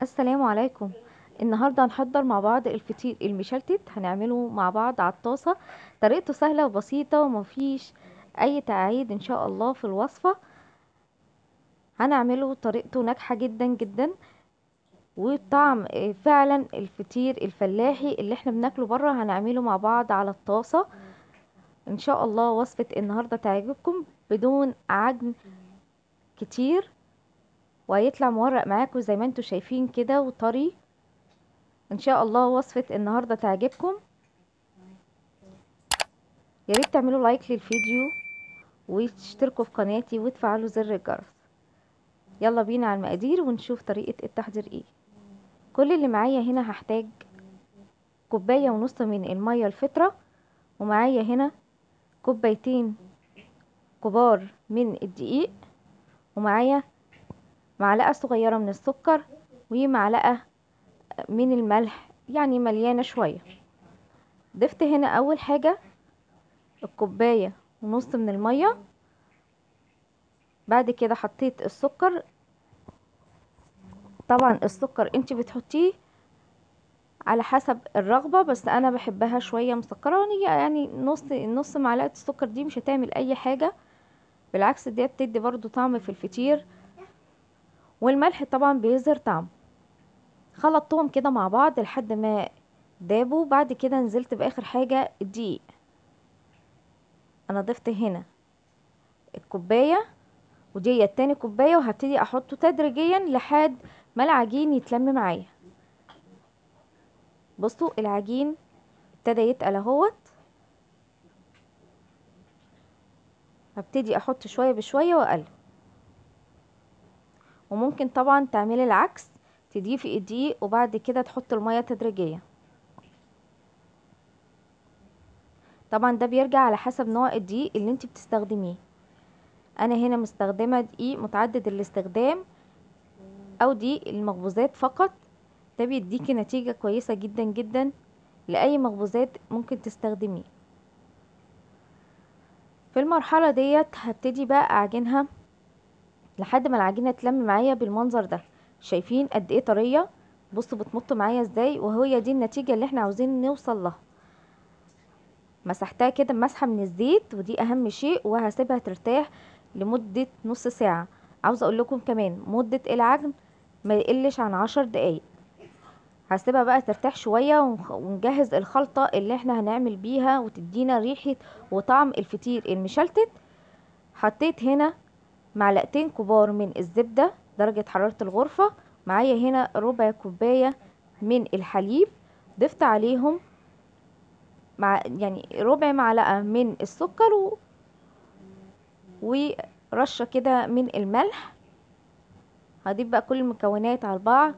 السلام عليكم النهاردة هنحضر مع بعض الفطير المشلتت هنعمله مع بعض على الطاسة طريقته سهلة وبسيطة ومفيش اي تعقيد ان شاء الله في الوصفة هنعمله طريقته ناجحة جدا جدا وطعم فعلا الفطير الفلاحي اللي احنا بناكله بره هنعمله مع بعض على الطاسة ان شاء الله وصفة النهاردة تعجبكم بدون عجن كتير وهيطلع مورق معاكم زي ما انتم شايفين كده وطري ان شاء الله وصفة النهاردة تعجبكم يا ريت تعملوا لايك للفيديو وتشتركوا في قناتي وتفعلوا زر الجرس يلا بينا على المقادير ونشوف طريقة التحضير ايه كل اللي معايا هنا هحتاج كوباية ونص من المية الفطرة ومعايا هنا كوبايتين كبار من الدقيق ومعايا معلقة صغيرة من السكر ومعلقة من الملح يعني مليانة شوية ضفت هنا اول حاجة الكوباية ونص من المية بعد كده حطيت السكر طبعا السكر انت بتحطيه على حسب الرغبة بس انا بحبها شوية مسكرة يعني نص نص معلقة السكر دي مش هتعمل اي حاجة بالعكس دي بتدي برضو طعم في الفطير والملح طبعا بيظهر طعم خلطتهم كده مع بعض لحد ما دابوا بعد كده نزلت باخر حاجة الدقيق انا ضفت هنا الكوباية ودي التاني كوباية وهبتدي احطه تدريجيا لحد ما العجين يتلم معايا بصوا العجين ابتدى يتقل اهوت هبتدي احط شوية بشوية واقلب وممكن طبعا تعملي العكس تضيفي الدقيق وبعد كده تحط المية تدريجيا طبعا ده بيرجع على حسب نوع الدقيق اللي انت بتستخدميه انا هنا مستخدمة دقيق متعدد الاستخدام او دقيق المخبوزات فقط ده بيديكي نتيجة كويسة جدا جدا لأي مخبوزات ممكن تستخدميه في المرحلة ديت هبتدي بقى اعجنها لحد ما العجينة تلم معايا بالمنظر ده شايفين قد ايه طرية بصوا بتمط معايا ازاي وهي دي النتيجة اللي احنا عاوزين نوصل لها مسحتها كده مسحة من الزيت ودي اهم شيء وهسيبها ترتاح لمدة نص ساعة عاوزة اقول لكم كمان مدة العجن ما يقلش عن عشر دقايق هسيبها بقى ترتاح شوية ونجهز الخلطة اللي احنا هنعمل بيها وتدينا ريحة وطعم الفطير المشلتت حطيت هنا معلقتين كبار من الزبدة درجة حرارة الغرفة معايا هنا ربع كوباية من الحليب ضفت عليهم مع يعني ربع معلقة من السكر و... ورشة كده من الملح هضيف بقى كل المكونات على بعض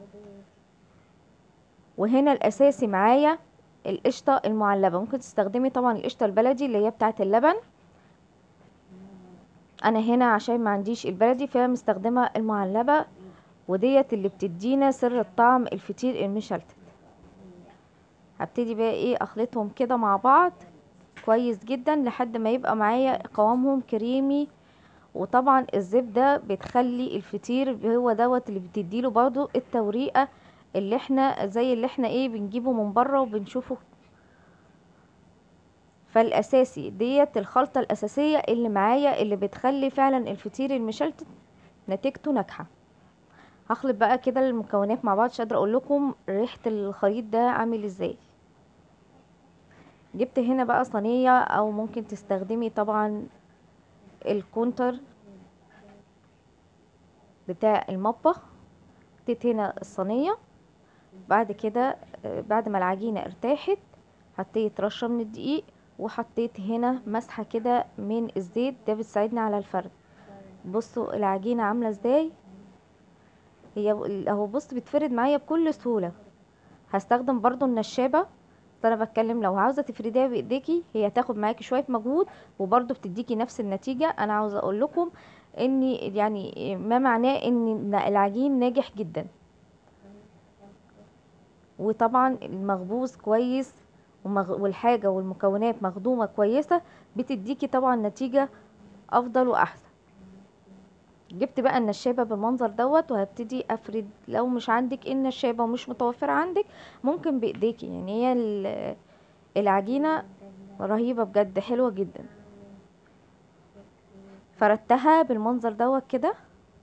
وهنا الاساسي معايا القشطة المعلبة ممكن تستخدمي طبعا القشطة البلدي اللي هي بتاعة اللبن انا هنا عشان ما عنديش البلدي فمستخدمة المعلبة وديت اللي بتدينا سر الطعم الفطير المشلتت هبتدي بقى ايه اخلطهم كده مع بعض كويس جدا لحد ما يبقى معايا قوامهم كريمي وطبعا الزبدة بتخلي الفطير هو دوت اللي بتديله برضو التوريقة اللي احنا زي اللي احنا ايه بنجيبه من بره وبنشوفه فالاساسي ديت الخلطة الاساسية اللي معايا اللي بتخلي فعلا الفطير المشلتت نتيجته ناجحة هخلط بقى كده المكونات مع بعض مش قادره اقول لكم ريحه الخليط ده عامل ازاي جبت هنا بقى صينيه او ممكن تستخدمي طبعا الكونتر بتاع المطبخ حطيت هنا الصينيه بعد كده بعد ما العجينه ارتاحت حطيت رشه من الدقيق وحطيت هنا مسحه كده من الزيت ده بتساعدني على الفرد بصوا العجينه عامله ازاي هي اهو بص بتفرد معايا بكل سهوله هستخدم برضو النشابه بس انا بتكلم لو عاوزه تفرديها بايديكي هي هتاخد معاكي شويه مجهود وبرضو بتديكي نفس النتيجه انا عاوزه اقول لكم ان يعني ما معناه ان العجين ناجح جدا وطبعا المخبوز كويس والحاجه والمكونات مخدومه كويسه بتديكي طبعا نتيجه افضل واحسن جبت بقى النشابة بالمنظر دوت وهبتدي افرد لو مش عندك النشابة ومش متوفرة عندك ممكن بايديكي يعني هي ال- العجينة رهيبة بجد حلوة جدا فردتها بالمنظر دوت كده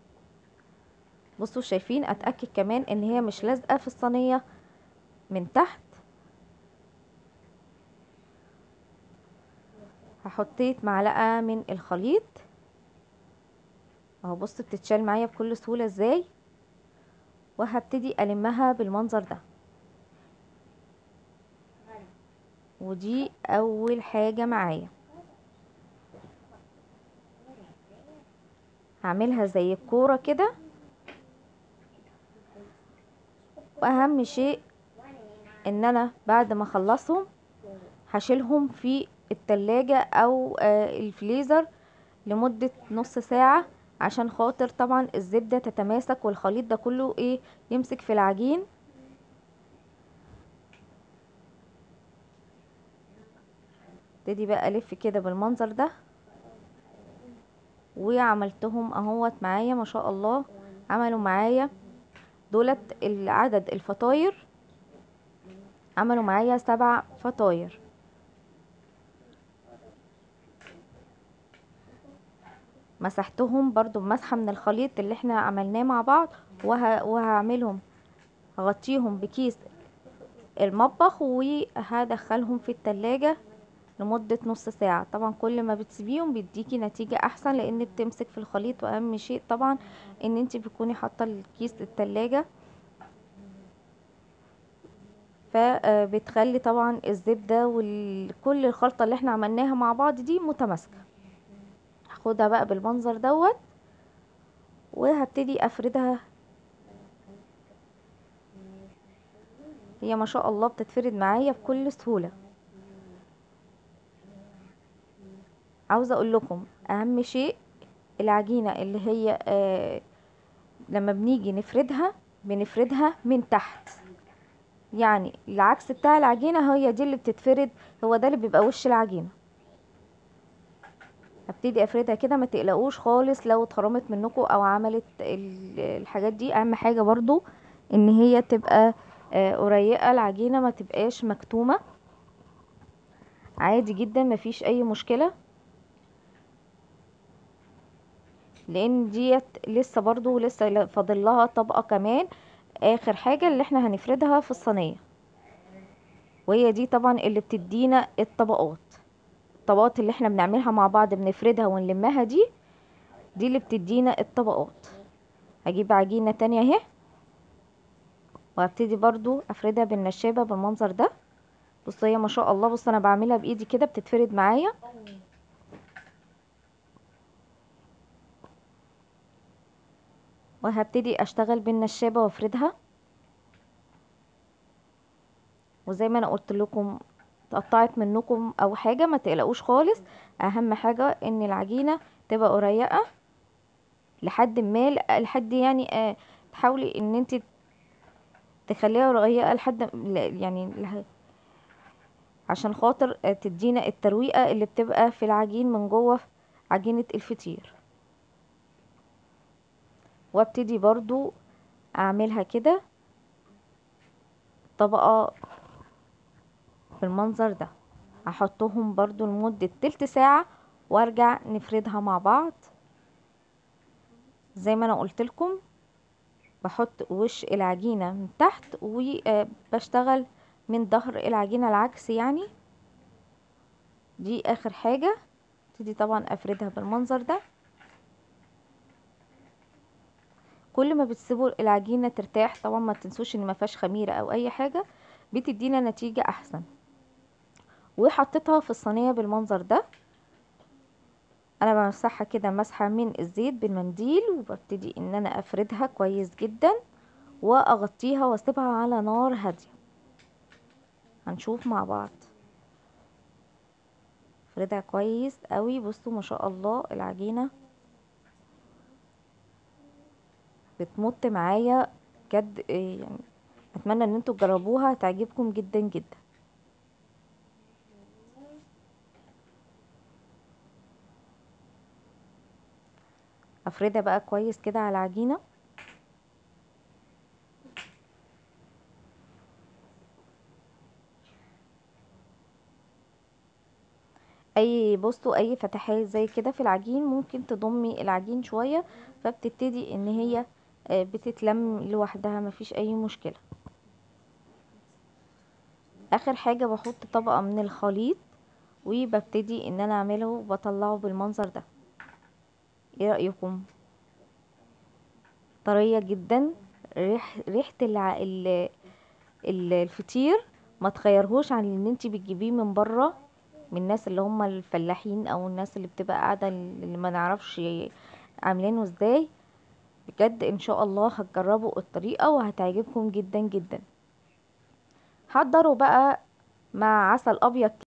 بصوا شايفين اتأكد كمان ان هي مش لازقة في الصينية من تحت هحطيت معلقة من الخليط اهو بص بتتشال معايا بكل سهولة ازاي وهبتدي المها بالمنظر ده ودي اول حاجة معايا هعملها زي الكورة كده واهم شيء ان انا بعد ما اخلصهم هشيلهم في التلاجة او آه، الفريزر لمدة نص ساعة عشان خاطر طبعا الزبدة تتماسك والخليط ده كله ايه يمسك في العجين ابتدي بقى الف كده بالمنظر ده وعملتهم اهوت معايا ما شاء الله عملوا معايا دولت العدد الفطاير عملوا معايا سبع فطاير مسحتهم برضو بمسحة من الخليط اللي احنا عملناه مع بعض وه... وهعملهم هغطيهم بكيس المطبخ وهدخلهم في التلاجة لمدة نص ساعة طبعا كل ما بتسيبيهم بيديكي نتيجة احسن لان بتمسك في الخليط واهم شيء طبعا ان انت بتكوني حاطة الكيس التلاجة فبتخلي طبعا الزبدة وكل الخلطة اللي احنا عملناها مع بعض دي متماسكة هاخدها بقى بالمنظر دوت وهبتدي افردها هي ما شاء الله بتتفرد معايا بكل سهولة عاوزة اقول لكم اهم شيء العجينة اللي هي آه لما بنيجي نفردها بنفردها من تحت يعني العكس بتاع العجينة هي دي اللي بتتفرد هو ده اللي بيبقى وش العجينة هبتدي افردها كده ما تقلقوش خالص لو اتخرمت منكم او عملت ال- الحاجات دي اهم حاجة برضو ان هي تبقى آه، قريقة العجينة ما تبقاش مكتومة عادي جدا مفيش اي مشكلة لان ديت لسه برضو لسه فاضل لها طبقة كمان اخر حاجة اللي احنا هنفردها في الصينية وهي دي طبعا اللي بتدينا الطبقات الطبقات اللي احنا بنعملها مع بعض بنفردها ونلمها دي دي اللي بتدينا الطبقات هجيب عجينة تانية اهي وهبتدي برضو افردها بالنشابة بالمنظر ده بصوا هي ما شاء الله بص انا بعملها بايدي كده بتتفرد معايا وهبتدي اشتغل بالنشابة وافردها وزي ما انا قلت لكم اتقطعت منكم او حاجة ما تقلقوش خالص اهم حاجة ان العجينة تبقى قريقة لحد ما لحد يعني آه تحاولي ان انت تخليها رقيقة لحد ل- يعني له- عشان خاطر آه، تدينا الترويقة اللي بتبقى في العجين من جوه عجينة الفطير وابتدي برضو اعملها كده طبقة بالمنظر ده هحطهم برضو لمدة تلت ساعة وارجع نفردها مع بعض زي ما انا قلت لكم بحط وش العجينة من تحت وبشتغل من ظهر العجينة العكس يعني دي اخر حاجة ابتدي طبعا افردها بالمنظر ده كل ما بتسيبوا العجينة ترتاح طبعا ما تنسوش ان ما فيهاش خميرة او اي حاجة بتدينا نتيجة احسن وحطيتها في الصينية بالمنظر ده انا بمسحها كده مسحة من الزيت بالمنديل وببتدي ان انا افردها كويس جدا واغطيها واسيبها على نار هادية هنشوف مع بعض افردها كويس قوي بصوا ما شاء الله العجينة بتمط معايا بجد إيه يعني اتمنى ان انتوا تجربوها تعجبكم جدا جدا هفردها بقى كويس كده على العجينة اي بصوا اي فتحات زي كده في العجين ممكن تضمي العجين شوية فبتبتدي ان هي آه، بتتلم لوحدها مفيش اي مشكلة اخر حاجة بحط طبقة من الخليط وببتدي ان انا اعمله وبطلعه بالمنظر ده ايه رأيكم طرية جدا ريح ريحة الع... ال... ال- الفطير ما تخيرهوش عن ان انت بتجيبيه من بره من الناس اللي هم الفلاحين او الناس اللي بتبقى قاعدة اللي ما نعرفش عاملينه ازاي بجد ان شاء الله هتجربوا الطريقة وهتعجبكم جدا جدا حضروا بقى مع عسل ابيض